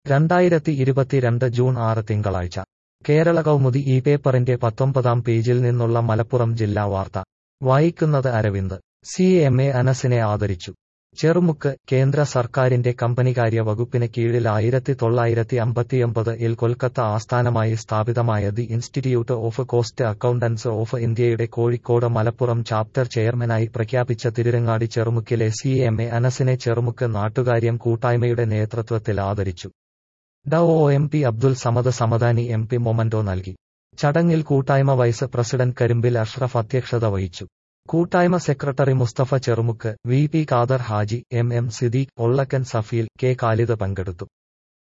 രണ്ടായിരത്തി ഇരുപത്തിരണ്ട് ജൂൺ ആറ് തിങ്കളാഴ്ച കേരള കൗമുദി ഈ പേപ്പറിന്റെ പത്തൊമ്പതാം പേജിൽ നിന്നുള്ള മലപ്പുറം ജില്ലാ വാർത്ത വായിക്കുന്നത് അരവിന്ദ് സി എം എ അനസിനെ ആദരിച്ചു ചെറുമുക്ക് കേന്ദ്ര സർക്കാരിന്റെ കമ്പനികാര്യ വകുപ്പിന് കീഴിൽ ആയിരത്തി തൊള്ളായിരത്തി അമ്പത്തിയൊമ്പത് ഇൽ കൊൽക്കത്ത ആസ്ഥാനമായി സ്ഥാപിതമായ the institute of cost accountants of ഇന്ത്യയുടെ കോഴിക്കോട് മലപ്പുറം ചാപ്റ്റർ ചെയർമാനായി പ്രഖ്യാപിച്ച തിരുരങ്ങാടി ചെറുമുക്കിലെ സി എം എ അനസിനെ ചെറുമുക്ക് നാട്ടുകാര്യം കൂട്ടായ്മയുടെ നേതൃത്വത്തിൽ ആദരിച്ചു ഡ ഒ M P Abdul Samad Samadani M P memento നൽകി ചടങ്ങിൽ കൂട്ടായ്മ വൈസ് പ്രസിഡന്റ് കരിമ്പിൽ അഷ്റഫ് അധ്യക്ഷത വഹിച്ചു കൂട്ടായ്മ secretary Mustafa Cherumukku V P Khader Haji M M Siddique Ollakkan Safeel K Khalid പങ്കെടുത്തു